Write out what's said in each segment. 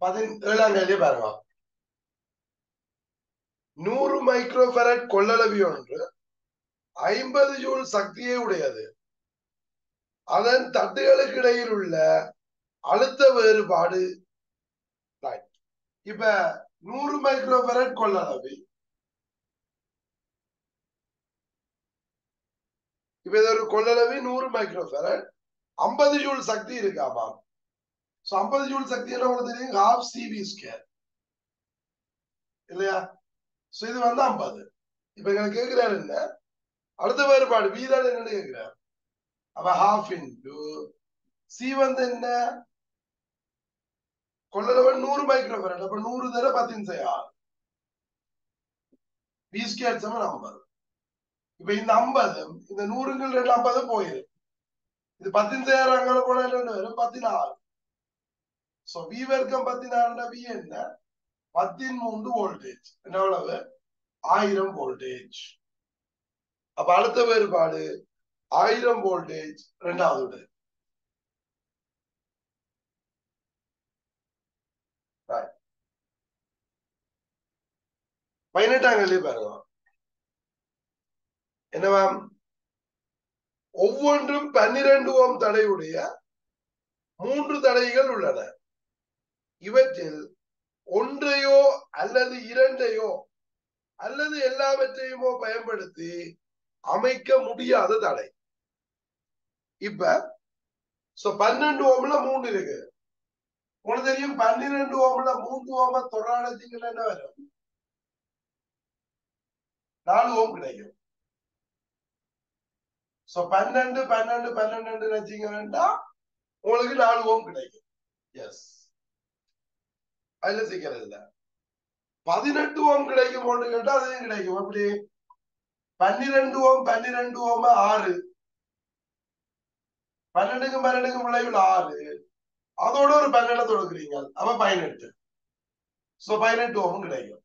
பதினேழாம் கேள்வி பாருங்க நூறு மைக்ரோஃபரட் கொள்ளளவி ஒன்று ஐம்பது ஜூல் சக்தியை உடையது அதன் தட்டுகளுக்கு இடையில் உள்ள அழுத்த வேறுபாடு Right. இப்ப நூறு மைக்ரோஃபரட் கொள்ளளவி இப்ப இது ஒரு கொள்ளளவி நூறு மைக்ரோஃபரட் ஐம்பது ஜூல் சக்தி இருக்காமா சோ ஐம்பது ஜூல் சக்தி என்ன உங்களுக்கு தெரியும் ஹாஃப் சிவி ஸ்கொயர் இல்லையா சோ இது வந்து ஐம்பது இப்ப எங்களுக்கு கேட்கிறாரு என்ன அடுத்த வேறுபாடு வி தான் என்னன்னு கேட்கிறார் அப்ப ஹாஃப் இன்டு சி வந்து என்ன கொள்ளளவன் நூறு மைக்ரோஃபரட் அப்ப நூறு தர பத்தின் செய்யா வி ஸ்கொயர் சமன் ஐம்பது இப்ப இந்த ஐம்பது இந்த நூறுங்கள் ரெண்டு ஐம்பது போயிடும் இது பத்தின் செய்யாறு அங்கே போனா என்ன வரும் பதினாறு சோ வி வர்க்கம் பதினாறுனா வி என்ன பத்தின் மூன்று வோல்டேஜ் என்ன எவ்வளவு ஆயிரம் வோல்டேஜ் அப்ப அடுத்த வேறுபாடு ஆயிரம் வோல்டேஜ் ரெண்டாவது விட பதினெட்டாம் கேள்வி பாருங்க என்னவாம் ஒவ்வொன்றும் பன்னிரண்டு ஓம் தடையுடைய மூன்று தடைகள் உள்ளன இவற்றில் ஒன்றையோ அல்லது இரண்டையோ அல்லது எல்லாவற்றையுமோ பயன்படுத்தி அமைக்க முடியாத தடை இப்ப சோ பன்னெண்டு ஓம்ல மூணு இருக்கு உங்களுக்கு தெரியும் பன்னிரெண்டு ஓம்ல மூன்று ஓம தொடராடச்சிங்கன்னா என்ன வரும் நாலு ஓம் கிடைக்கும் சோ பன்னெண்டு பன்னெண்டு பன்னெண்டு வச்சீங்கன்னா உங்களுக்கு நாலு ஓம் கிடைக்கும் எஸ் அதுல சீக்கிரம் இல்ல பதினெட்டு ஓம் கிடைக்கும் ஒன்று கேட்டா அதையும் கிடைக்கும் எப்படி பன்னிரெண்டு ஓம் பன்னிரெண்டு ஓம ஆறு பன்னெண்டுக்கும் பன்னெண்டுக்கும் விளைவில் ஆறு அதோட ஒரு பன்னெண்டு தொடுக்கிறீங்க அப்ப பதினெட்டு சோ பதினெட்டு ஓமும் கிடைக்கும்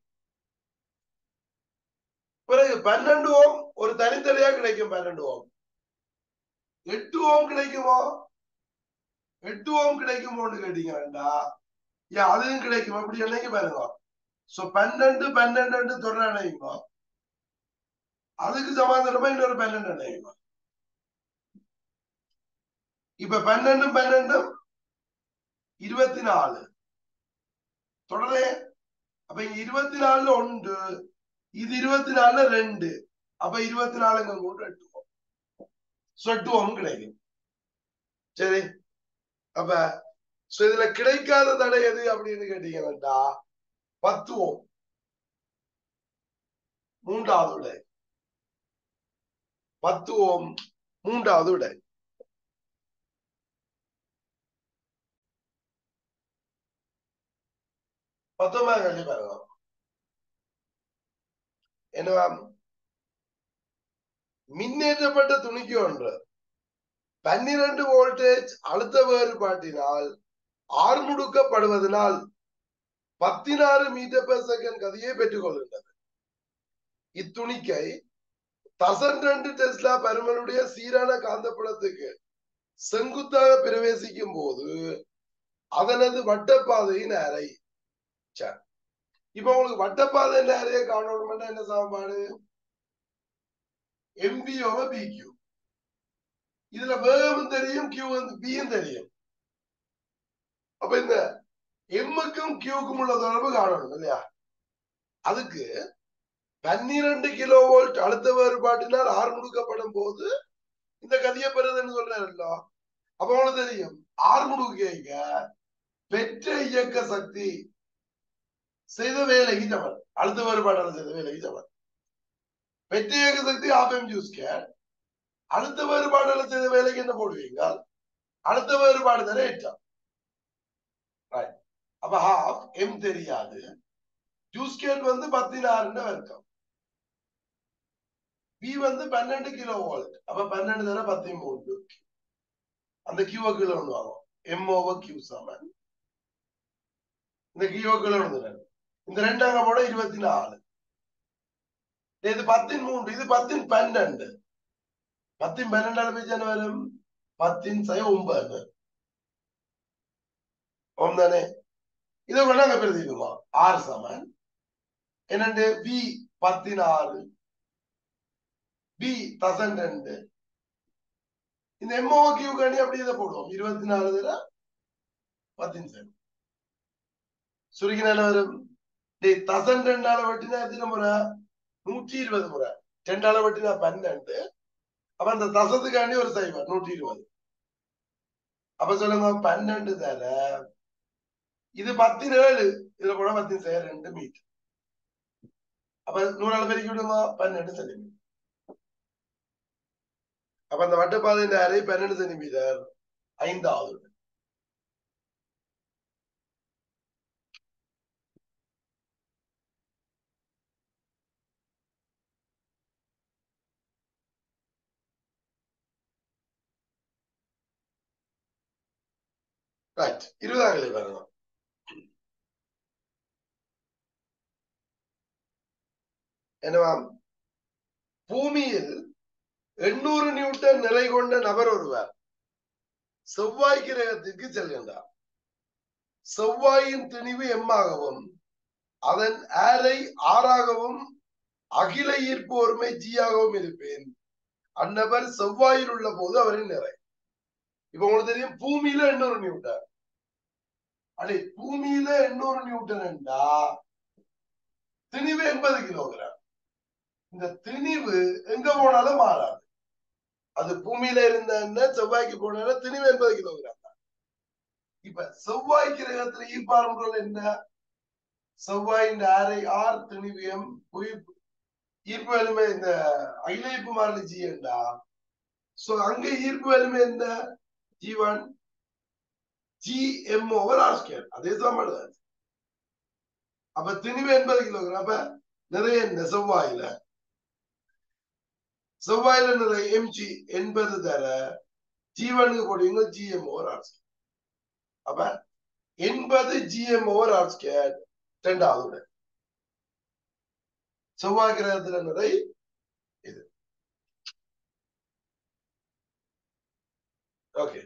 பிறகு பன்னெண்டு ஓம் ஒரு தனித்தனியா கிடைக்கும் பன்னெண்டு ஓம் எட்டு ஓம் கிடைக்குமோ எட்டு ஓம் கிடைக்குமோன்னு கேட்டீங்கன்னா ஏன் அதுவும் கிடைக்கும் அப்படி என்னைக்கு பாருங்க சோ பன்னெண்டு பன்னெண்டு தொடர் அணையுமா அதுக்கு சமாதானமா இன்னொரு பன்னெண்டு அணையுமா இப்ப பன்னெண்டு பன்னெண்டும் இருபத்தி நாலு தொடரே அப்ப இங்க இருபத்தி நாலுல ஒன்று இது இருபத்தி நாலுல ரெண்டு அப்ப இருபத்தி நாலுங்க கூட எட்டுவோம் சொட்டுவோம் கிடைக்கும் சரி அப்ப சோ இதுல கிடைக்காத தடை எது அப்படின்னு கேட்டீங்கன்னா பத்து ஓம் மூன்றாவது விடை பத்து ஓம் மூன்றாவது விடை பத்தொன்பதாம் கல்வி பாருங்க என்னவா மின்னேற்றப்பட்ட துணிக்கு ஒன்று பன்னிரண்டு வோல்டேஜ் அழுத்த வேறுபாட்டினால் ஆர்முடுக்கப்படுவதனால் பதினாறு மீட்டர் பெர் செகண்ட் கதையை பெற்றுக் கொள்கின்றது இத்துணிக்கை தசன் ரெண்டு டெஸ்லா பருமனுடைய சீரான காந்தப்புலத்துக்கு செங்குத்தாக பிரவேசிக்கும் போது அதனது வட்டப்பாதையின் அறை இப்ப உங்களுக்கு வட்டப்பாதை அறையை காணணும்னா என்ன சமன்பாடு எம்பி ஓவர் பி கியூ இதுல வேகமும் தெரியும் கியூ வந்து பியும் தெரியும் அப்ப இந்த எம்முக்கும் கியூக்கும் உள்ள தொடர்பு காணணும் இல்லையா அதுக்கு பன்னிரண்டு கிலோ வோல்ட் அழுத்த வேறுபாட்டினால் ஆறு முடுக்கப்படும் போது இந்த கதியை பெறுதுன்னு சொல்றாருல்ல அப்ப உங்களுக்கு தெரியும் ஆறு முடுக்க பெற்ற இயக்க சக்தி செய்த வேலைக்கு சமன் அழுத்த வேறுபாட்டால் செய்த வேலைக்கு சமன் பெற்ற இயக்க சக்தி ஆஃப் எம் ஜூஸ் கேட் அழுத்த வேறுபாடுல செய்த வேலைக்கு என்ன போடுவீங்க அழுத்த வேறுபாடு தானே ஏற்றம் அப்ப ஹாஃப் எம் தெரியாது ஜூஸ் கேட் வந்து பதினாறுன்னு வர்க்கம் பி வந்து பன்னெண்டு கிலோ வோல்ட் அப்ப பன்னெண்டு தர பத்தி மூணு அந்த கியூவ கீழே ஒண்ணு வாங்கும் எம் ஓவர் கியூ சமன் இந்த கியூவ கீழே ஒண்ணு இந்த ரெண்டாங்க போட இருபத்தி நாலு இது பத்தின் மூன்று இது பத்தின் பன்னெண்டு பத்தின் பன்னெண்டாவது பேஜ் என்ன வரும் பத்தின் சய ஒன்பது ஓம் தானே இதை கொண்டு அங்க பிரதிக்குமா ஆர் சமன் என்னண்டு வி பதினாறு பி தசன் ரெண்டு இந்த எம்ஓ கியூ கணி அப்படி இதை போடுவோம் இருபத்தி நாலு தர பத்தின் சுருக்கினால வரும் டேய் தசன் ரெண்டால வட்டினா எத்தனை முறை நூற்றி இருபது முறை ரெண்டால வட்டினா பன்னெண்டு அப்ப அந்த தசத்துக்காண்டி ஒரு சைவர் நூற்றி இருபது அப்ப சொல்லுங்க பன்னெண்டு தர இது பத்தினேழு இதுல கூட பத்தின் செய்ய ரெண்டு மீட்டர் அப்ப நூறால பெருக்கி விடுங்க பன்னெண்டு சென்டிமீட்டர் அப்ப அந்த வட்டப்பாதையின் அரை பன்னெண்டு சென்டிமீட்டர் ஐந்தாவது ரைட் இருபதாம் கிளை பாருங்க என்னவாம் பூமியில் எண்ணூறு நியூட்டன் நிறை கொண்ட நபர் ஒருவர் செவ்வாய் கிரகத்திற்கு செல்கின்றார் செவ்வாயின் திணிவு எம்மாகவும் அதன் ஆரை ஆறாகவும் அகில ஈர்ப்பு ஒருமை ஜியாகவும் இருப்பேன் அந்நபர் செவ்வாயில் உள்ள போது அவரின் நிறை இப்ப உங்களுக்கு தெரியும் பூமியில எண்ணூறு நியூட்டன் அடே பூமியில எண்ணூறு நியூட்டன் என்றா திணிவு எண்பது கிலோகிராம் இந்த திணிவு எங்க போனாலும் மாறாது அது பூமியில இருந்த என்ன செவ்வாய்க்கு போனால திணிவு எண்பது கிலோகிராம் தான் இப்ப செவ்வாய் கிரகத்துல ஈர்ப்பார்முகள் என்ன செவ்வாயின் அரை ஆர் திணிவியம் உயிர்ப்பு ஈர்ப்பு வலிமை இந்த அகில ஈர்ப்பு மாறலி ஜி என்றா சோ அங்க ஈர்ப்பு வலிமை என்ன given G M over R square அதே தான் அப்ப திணிவு எண்பது கிலோகிராம் அப்ப நிறைய என்ன செவ்வாயில செவ்வாயில நிறைய எம்ஜி எண்பது தர ஜீவனுக்கு கொடுங்க ஜிஎம் ஓவர் ஆர் ஸ்கேர் அப்ப எண்பது ஜிஎம் ஓவர் ஆர் ஸ்கேர் ரெண்டாவது செவ்வாய் கிரகத்துல நிறை இது ஓகே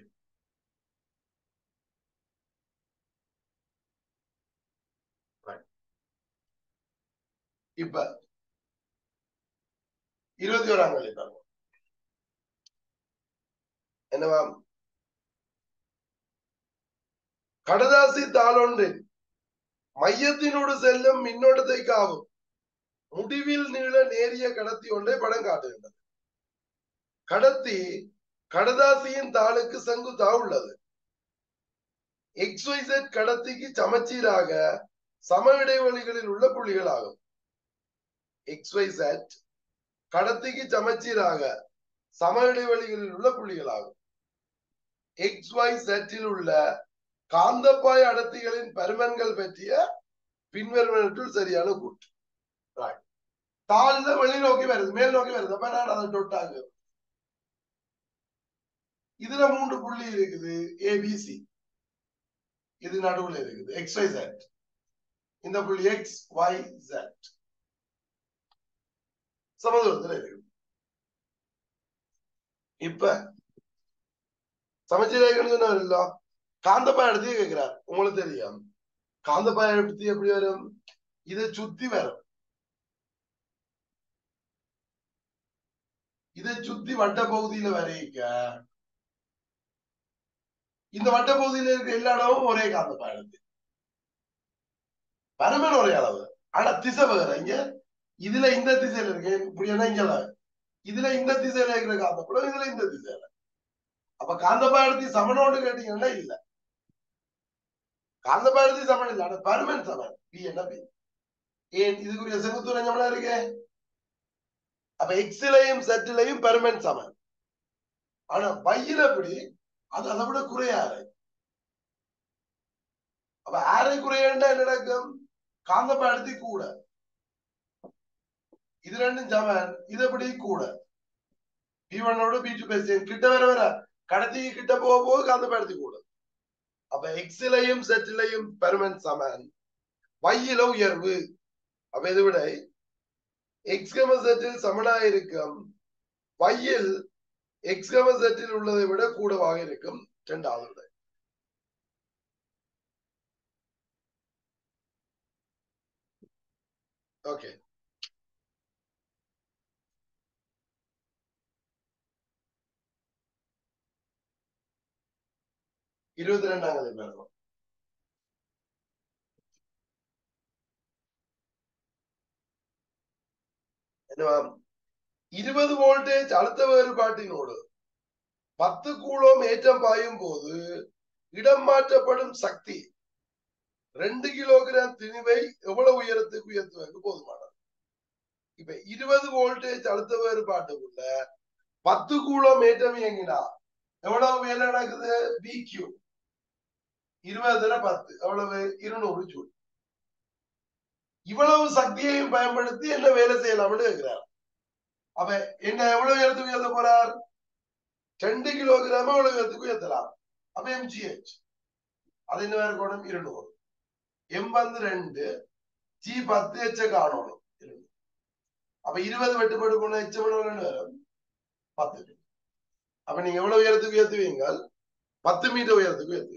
இப்ப இருபத்தி ஓராம் கல்வி பாருங்க என்னவா கடதாசி தாளொன்றின் மையத்தினோடு செல்லும் மின்னோட்டத்தை காவும் முடிவில் நீள நேரிய கடத்தி ஒன்றை படம் காட்டுகின்றது கடத்தி கடதாசியின் தாளுக்கு செங்குத்தா உள்ளது எக்ஸ்வைசெட் கடத்திக்கு சமச்சீராக சம இடைவெளிகளில் உள்ள புள்ளிகள் ஆகும் எக்ஸ்வைசெட் கடத்திக்கு சமச்சீராக சம இடைவெளிகளில் உள்ள புள்ளிகள் ஆகும் எக்ஸ் ஒய் செட்டில் உள்ள காந்தப்பாய் அடர்த்திகளின் பருமன்கள் பற்றிய பின்வருவனற்றுள் சரியான கூற்று தாழ்ல வெளி நோக்கி வருது மேல் நோக்கி வருது அப்ப நான் அதை டொட்டாங்க இதுல மூன்று புள்ளி இருக்குது ஏபிசி இது நடுவுல இருக்குது எக்ஸ் ஒய் செட் இந்த புள்ளி எக்ஸ் ஒய் செட் சமதூரத்துல இருக்குது இப்ப சமச்சீரேகன்னு சொன்னவரில்லோ காந்தப்பாய் எடுத்து கேட்கிறார் உங்களுக்கு தெரியும் காந்தப்பாய் எடுத்து எப்படி வரும் இதை சுத்தி வரும் இதை சுத்தி வட்ட பகுதியில வரைக்க இந்த வட்ட பகுதியில இருக்க எல்லா இடமும் ஒரே காந்தப்பாய் எடுத்து பரமன் ஒரே அளவு ஆனா திசை வேற இங்க இதுல இந்த திசையில இருக்கு இப்படி என்ன இங்க இதுல இந்த திசையில இருக்கிற காந்தப்படம் இதுல இந்த திசையில அப்ப காந்தபாயத்தி சமனோடு கேட்டீங்கன்னா இல்ல காந்தபாயத்தி சமன் இல்ல ஆனா பருமன் சமன் பி என்ன பி ஏன் இதுக்குரிய செங்குத்தூர ஞாபகம் இருக்கு அப்ப எக்ஸிலையும் செட்டிலையும் பருமன் சமன் ஆனா பையில எப்படி அது அதை விட குறையாறு அப்ப ஆரை குறையண்டா என்ன நடக்கும் காந்தபாயத்தி கூட இது ரெண்டும் சமன் இது எப்படி கூட பி ஒன்னோட பி டூ பேசி கிட்ட வர வர கடத்திக்கு கிட்ட போக போக காந்தப்படுத்தி கூட அப்ப எக்ஸிலையும் செட்டிலையும் பெருமன் சமன் வையில உயர்வு அப்ப இது விட எக்ஸ்கம செட்டில் சமனாயிருக்கும் வையில் எக்ஸ்கம செட்டில் உள்ளதை விட கூடவாக இருக்கும் இரண்டாவது விட ஓகே இருபத்தி ரெண்டாம் கதை பாருங்க என்னவா இருபது வோல்டேஜ் அழுத்த வேறுபாட்டினோடு பத்து கூலோம் ஏற்றம் பாயும் போது இடம் மாற்றப்படும் சக்தி ரெண்டு கிலோகிராம் திணிவை எவ்வளவு உயரத்துக்கு உயர்த்துவதற்கு போதுமானது இப்ப இருபது வோல்டேஜ் அழுத்த வேறுபாட்டுக்குள்ள பத்து கூலோம் ஏற்றம் இயங்கினா எவ்வளவு வேலை நடக்குது பிக்யூ இருபதுல பத்து எவ்வளவு இருநூறு ஜூல் இவ்வளவு சக்தியையும் பயன்படுத்தி என்ன வேலை செய்யலாம்னு கேட்கிறார் அப்ப என்ன எவ்வளவு உயரத்துக்கு உயர்த்த போறார் ரெண்டு கிலோகிராம் எவ்வளவு உயரத்துக்கு உயர்த்தலாம் அப்ப எம்ஜிஹெச் அது என்ன இருக்கணும் இருநூறு எம் வந்து ரெண்டு ஜி பத்து எச்ச காணணும் அப்ப இருபது வெட்டுப்பட்டு போன எச்சம் வரும் பத்து அப்ப நீங்க எவ்வளவு உயரத்துக்கு உயர்த்துவீங்க பத்து மீட்டர் உயரத்துக்கு உயர்த்துவீங்க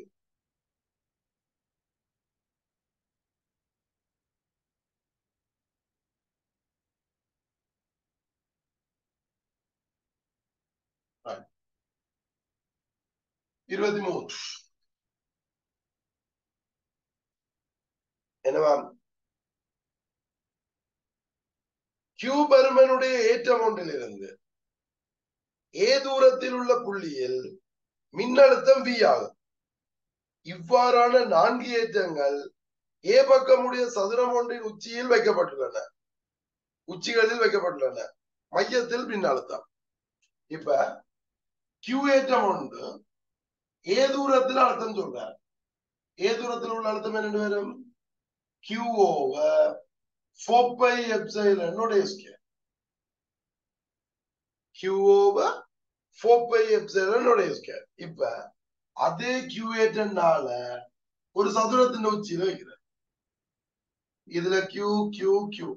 இருபத்தி மூணு என்னவா கியூ பருமனுடைய ஏற்றம் ஒன்றிலிருந்து ஏ தூரத்தில் உள்ள புள்ளியில் மின்னழுத்தம் வி ஆகும் இவ்வாறான நான்கு ஏற்றங்கள் ஏ பக்கமுடைய சதுரம் ஒன்றின் உச்சியில் வைக்கப்பட்டுள்ளன உச்சிகளில் வைக்கப்பட்டுள்ளன மையத்தில் மின்னழுத்தம் இப்ப கியூ ஏற்றம் ஒன்று ஏ தூரத்தில் அழுத்தம் சொல்றார் ஏ தூரத்தில் உள்ள அழுத்தம் என்ன வரும் கியூ ஓவர் ஃபோர் பை எப்சைலனுடைய square Q over four pi எப்சைலனுடைய ஸ்கேர் இப்ப அதே கியூ ஏற்றனால ஒரு சதுரத்தின் உச்சியில வைக்கிறார் இதுல கியூ கியூ கியூ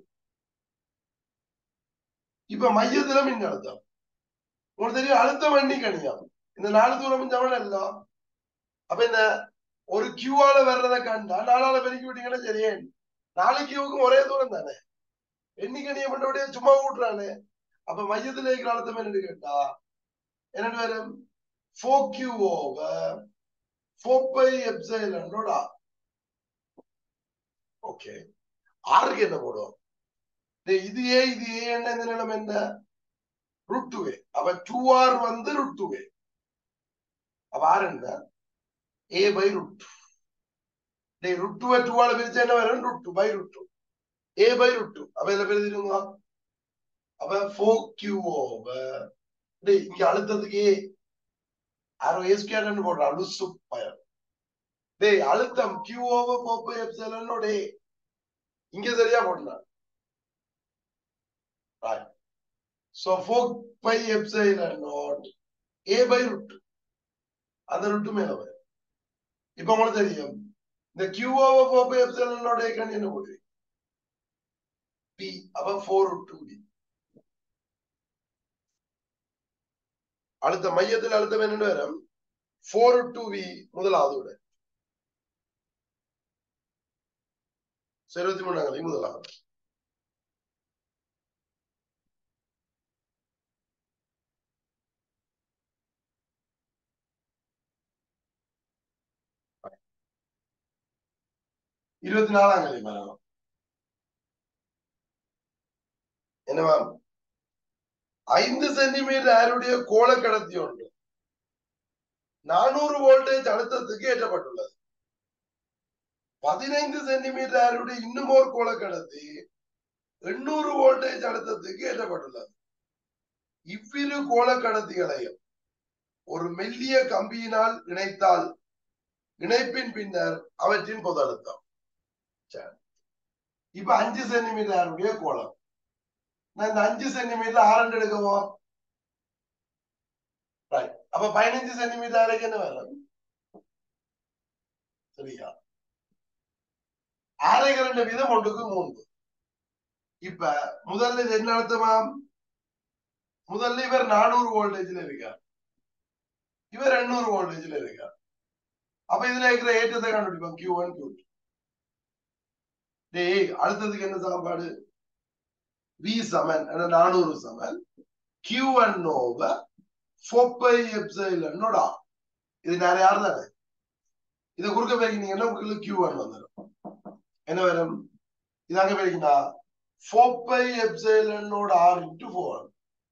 இப்ப மையத்துல மின்னழுத்தம் உங்களுக்கு தெரியும் அழுத்தம் வண்டி கணியம் இந்த நாலு தூரம் தவணை எல்லாம் அப்ப இந்த ஒரு கியூவால வர்றத கண்டா நாலால பெருக்கி விட்டீங்கன்னா சரியே நாலு கியூவுக்கும் ஒரே தூரம் தானே எண்ணிக்கணிய பண்ணபடியே சும்மா விட்டுறானே அப்ப மையத்துல இருக்கிற அழுத்தம் என்னன்னு கேட்டா என்னன்னு வரும் four Q over four pi எப்சைலனோடா ஓகே ஆறுக்கு என்ன போடும் இது ஏ இது ஏ என்ன இந்த நிலம் என்ன ரூட் டூ ஏ அப்ப டூ ஆர் வந்து ரூட் டூ ஏ அப்ப ஆர் என்ன ஏ பை ரூட் டே ரூட் டூ டூ ஆல பிரிச்சா என்ன வரும் root two by root two A by root two அப்ப இதுல பிரிச்சிருங்க அப்ப ஃபோர் கியூ ஓவர் டே இங்க அழுத்தத்துக்கு ஏ ஆரோ ஏ ஸ்கொயர் போடுறான் லுசு பயம் டேய் அழுத்தம் Q over four pi epsilon டே இங்க சரியா போடுறான் right so 4 pi epsilon naught a by root அந்த ரூட் மேல வரும் இப்ப உங்களுக்கு தெரியும் இந்த q over 4 pi epsilon naught a கண் என்ன போடுது p அப்ப 4 root 2d அடுத்த மையத்தில் அழுத்தம் என்ன வரும் 4 root 2v முதலாவது விட இருபத்தி மூணாம் முதலாவது இருபத்தி நாலாம் கதை பாருங்க என்னவா ஐந்து சென்டிமீட்டர் ஆருடைய கோள கடத்தி ஒன்று நானூறு வோல்டேஜ் அழுத்தத்துக்கு ஏற்றப்பட்டுள்ளது பதினைந்து சென்டிமீட்டர் ஆருடைய இன்னும் ஒரு கோள கடத்தி எண்ணூறு வோல்டேஜ் அழுத்தத்துக்கு ஏற்றப்பட்டுள்ளது இவ்விரு கோள கடத்திகளையும் ஒரு மெல்லிய கம்பியினால் இணைத்தால் இணைப்பின் பின்னர் அவற்றின் பொது அழுத்தம் இப்ப அஞ்சு சென்டிமீட்டர் கோலம் நான் இந்த அஞ்சு சென்டிமீட்டர் ஆரண்டு எடுக்கவும் அப்ப பதினஞ்சு சென்டிமீட்டர் அரைக்கு என்ன வேணும் சரியா அரை கரண்ட வீதம் ஒன்றுக்கு மூன்று இப்ப முதல்ல இது என்ன அழுத்தமா முதல்ல இவர் நானூறு வோல்டேஜ்ல இருக்கார் இவர் எண்ணூறு வோல்டேஜ்ல இருக்கார் அப்ப இதுல இருக்கிற ஏற்றத்தை கண்டுபிடிப்போம் கியூ ஒன் கியூ டூ டேய் அழுத்தத்துக்கு என்ன சாப்பாடு வி சமன் நானூறு சமன் Q one over four pi எப்சைலனோட ஆர் இது வேற யார் தானே இதை குறுக்க பெருக்கினீங்கன்னா உங்களுக்கு கியூ ஒன் வந்துடும் என்ன வரும் இது அங்க பெருக்கினா ஃபோர் பை எப்சைலனோட ஆர் இன்டு ஃபோர்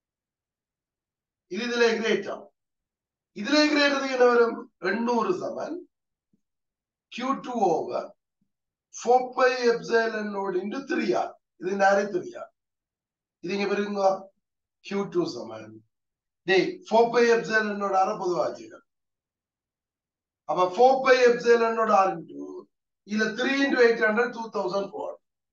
இது இதுல கிரேட் ஆகும் இதுல கிரேட்டதுக்கு என்ன வரும் எண்ணூறு சமன் Q two over four pi எப்சைலனோட இன்டு த்ரீ ஆர் இது நேரே த்ரீ ஆர் இது இங்க பெருங்க கியூ டூ சமன் டேய் ஃபோர் பை எப்சைலனோட ஆர பொதுவா வச்சுக்க அப்ப ஃபோர் பை எப்சைலனோட ஆர் இன்டு இதுல three into eight hundred two thousand four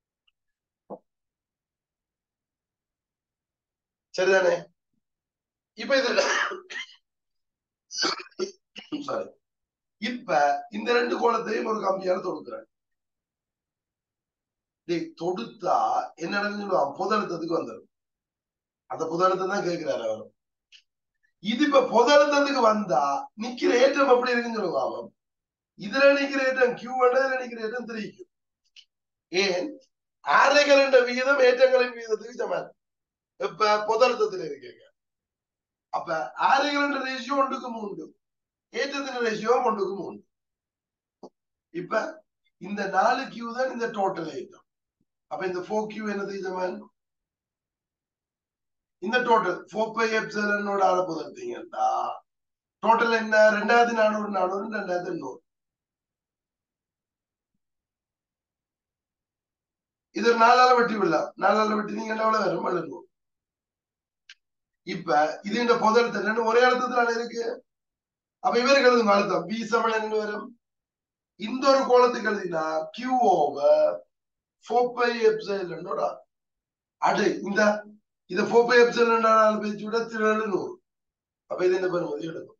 சரிதானே இப்ப இதுல சாரி இப்ப இந்த ரெண்டு கோலத்தையும் ஒரு கம்பியால தொடுக்கிறேன் டேய் தொடுத்தா என்ன நடக்குன்னு புதழுத்தத்துக்கு வந்துடும் அந்த புதழுத்தம் தான் கேட்கிறாரு அவர் இது இப்ப புதழுத்தத்துக்கு வந்தா நிக்கிற ஏற்றம் எப்படி இருக்குன்னு சொல்லுங்க அவன் இதுல நிக்கிற ஏற்றம் கியூ இதுல நிக்கிற ஏற்றம் த்ரீ கியூ ஏன் அரைகளின் விகிதம் ஏற்றங்களின் விகிதத்துக்கு சமம் இப்ப புதழுத்தத்துல இருக்கீங்க அப்ப அரைகளின் ரேஷியோ ஒன்றுக்கு மூன்று ஏற்றத்தின் ரேஷியோ ஒன்றுக்கு மூன்று இப்ப இந்த நாலு கியூ தான் இந்த டோட்டல் ஏற்றம் அப்ப இந்த ஃபோர் கியூ என்னது சமன் இந்த டோட்டல் ஃபோர் பை எப்சலனோட அளப்பு எடுத்தீங்கன்னா டோட்டல் என்ன ரெண்டாயிரத்தி நானூறு நானூறு ரெண்டாயிரத்தி எண்ணூறு இது ஒரு நாலால வெட்டி விடலாம் நாலால வெட்டி நீங்க எவ்வளவு வரும் எழுநூறு இப்ப இது இந்த புதழுத்தம் என்னன்னு ஒரே அழுத்தத்துல இருக்கு அப்ப இவருக்கு எழுதுங்க அழுத்தம் பி சமன் என்ன வரும் இந்த ஒரு கோலத்துக்கு எழுதினா கியூ ஓவர் ஃபோர் பை எப்சைலனோட அடு இந்த இத ஃபோர் பை எப்சைலனோட பேச்சு விட திரு எழுநூறு அப்ப இது என்ன பெருமதி எடுக்கும்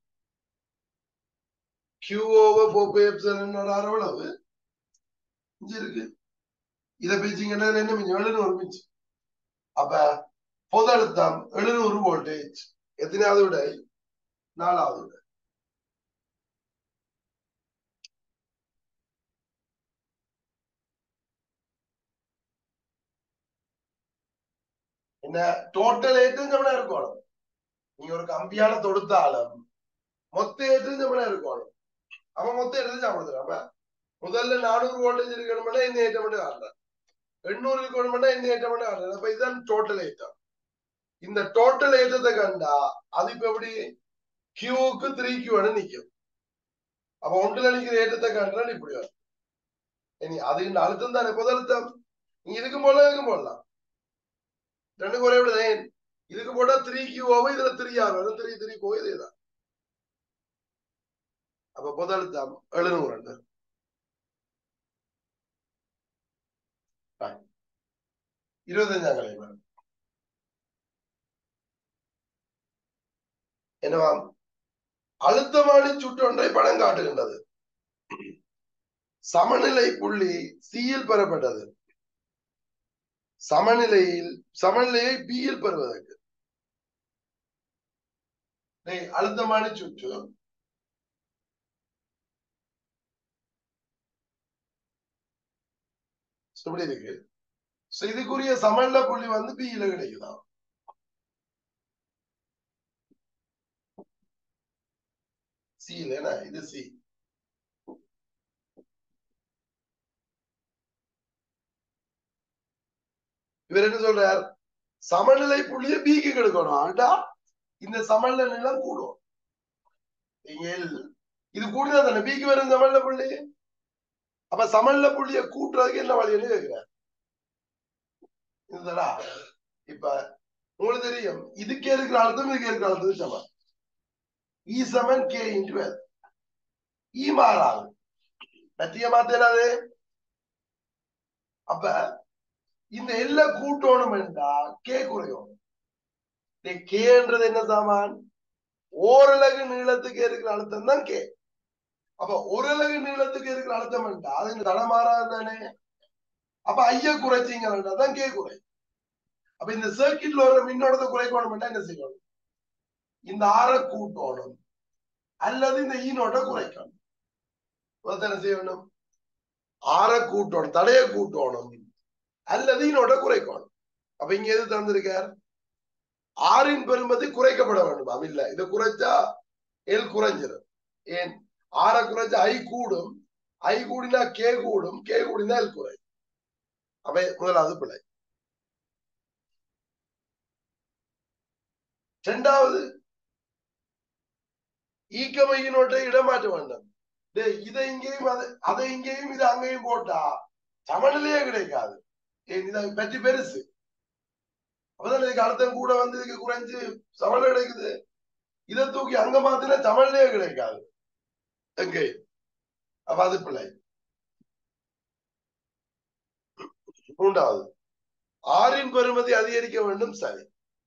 கியூ ஓவர் ஃபோர் பை எப்சைலனோட எவ்வளவு இங்க இருக்கு இத பேச்சிங்கன்னா என்ன மிஞ்சம் எழுநூறு மிஞ்சம் அப்ப பொது அழுத்தம் எழுநூறு வோல்டேஜ் எத்தனாவது விடை நாலாவது விடை என்ன டோட்டல் ஏற்றம் செம்மனா இருக்கணும் நீங்க ஒரு கம்பியால தொடுத்தாலும் மொத்த ஏற்றம் செம்மனா இருக்கணும் அவன் மொத்தம் எடுத்து சாப்பிடுறான் அப்ப முதல்ல நானூறு வோல்டேஜ் இருக்கணும்னா இந்த ஏற்றம் மட்டும் காட்டுறேன் எண்ணூறு இருக்கணும்னா இந்த ஏற்றம் மட்டும் காட்டுறேன் அப்ப இதுதான் டோட்டல் ஏற்றம் இந்த டோட்டல் ஏற்றத்தை கண்டா அது இப்ப எப்படி கியூக்கு த்ரீ கியூன்னு நிக்கும் அப்ப ஒன்றுல நிக்கிற ஏற்றத்தை கண்டா இப்படி வரும் இனி அது இந்த அழுத்தம் தானே பொது அழுத்தம் நீங்க இதுக்கும் போடலாம் இதுக்கும் போடலாம் ரெண்டுக்கும் ஒரே விடுதேன் இதுக்கு போட்டா த்ரீ கியூ ஆகும் இதுல த்ரீ ஆர் வரும் த்ரீ த்ரீ போய் இதேதான் அப்ப பொது அழுத்தம் எழுநூறு ரெண்டு இருபத்தஞ்சாம் கலை மேடம் என்னவாம் அழுத்தமானி சுற்றொன்றை படம் காட்டுகின்றது சமநிலை புள்ளி சியில் பெறப்பட்டது சமநிலையில் சமநிலையை பியில் பெறுவதற்கு அழுத்தமானி சுற்று எப்படி இருக்கு இதுக்குரிய சமநிலை புள்ளி வந்து பியில கிடைக்குதான் சி இல்லைன்னா இது சி இவர் என்ன சொல்றார் சமநிலை புள்ளிய பிக்கு கெடுக்கணும் ஆண்டா இந்த சமநிலை நிலம் கூடும் இது கூடுதா தானே பிக்கு வரும் சமநிலை புள்ளி அப்ப சமநிலை புள்ளிய கூட்டுறதுக்கு என்ன வழின்னு கேட்கிறார் இதுதானா இப்ப உங்களுக்கு தெரியும் இதுக்கே இருக்கிற அழுத்தம் இதுக்கே இருக்கிற அழுத்தம் சமம் இ சமன் கே இன்டு எல் இ மாறாது பற்றிய மாத்தேனாது அப்ப இந்த எல்ல கூட்டணும் என்றா கே குறையும் கேன்றது என்ன சாமான் ஓரலகு நீளத்துக்கு இருக்கிற அழுத்தம் தான் கே அப்ப ஓரலகு நீளத்துக்கு இருக்கிற அழுத்தம் என்றா அது தட மாறாது தானே அப்ப ஐய குறைச்சிங்கன்னா தான் கே குறை அப்ப இந்த சர்க்கிட்ல வர மின்னோட்டத்தை குறைக்கணும் என்ன செய்யணும் இந்த ஆற கூட்டணும் அல்லது இந்த ஈனோட்ட குறைக்கணும் என்ன செய்யணும் ஆற கூட்டணும் தடைய கூட்டணும் அல்லது ஈனோட்ட குறைக்கணும் அப்ப இங்க எது தந்திருக்கார் ஆறின் பெருமதி குறைக்கப்பட வேண்டுமாம் இல்ல இதை குறைச்சா எல் குறைஞ்சிடும் ஏன் ஆற குறைச்சா ஐ கூடும் ஐ கூடினா கே கூடும் கே கூடினா எல் குறை அப்ப முதலாவது பிழை இரண்டாவது ஈக்கமையினோட்டை இடமாற்ற வேண்டும் டேய், இதை இங்கேயும் அதை அதை இங்கேயும் இதை அங்கேயும் போட்டா சமநிலையே கிடைக்காது ஏன் இதை பற்றி பெருசு அப்பதான் இதுக்கு அர்த்தம் கூட வந்து இதுக்கு குறைஞ்சு சமநிலை கிடைக்குது இதை தூக்கி அங்க மாத்தினா சமநிலையே கிடைக்காது எங்கே அப்ப அது பிள்ளை மூன்றாவது ஆறின் பெறுமதி அதிகரிக்க வேண்டும் சரி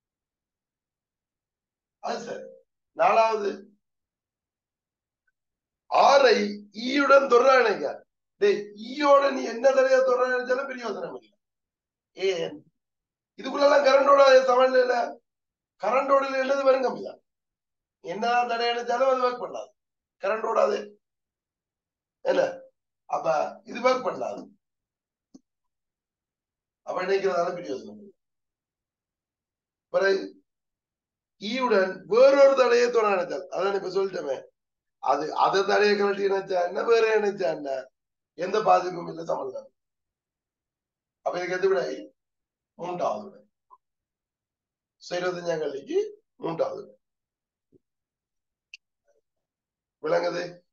அது சரி நாலாவது ஆரை ஈயுடன் தொடர இணைக்க டேய் ஈயோட நீ என்ன தடையா தொடர இணைச்சாலும் பிரயோசனம் இல்லை ஏன் இதுக்குள்ளெல்லாம் கரண்டோட சமநிலை இல்ல கரண்டோட என்னது வரும் கம்மி தான் என்னதான் தடை இணைச்சாலும் அது ஒர்க் பண்ணாது கரண்டோட அது என்ன அப்ப இது ஒர்க் பண்ணாது அப்ப நினைக்கிறதால பிரயோசனம் இல்லை பிறகு ஈயுடன் வேறொரு தடையை தொடர நினைச்சால் அதான் இப்ப சொல்லிட்டோமே அது அதை தடையை கழட்டி நினைச்சா என்ன வேற நினைச்சா என்ன எந்த பாதிப்பும் இல்லை சமநிலை அப்ப இதுக்கு எது விடை மூன்றாவது விடை So, இருபத்தஞ்சாம் கல்விக்கு மூன்றாவது விடை விளங்குது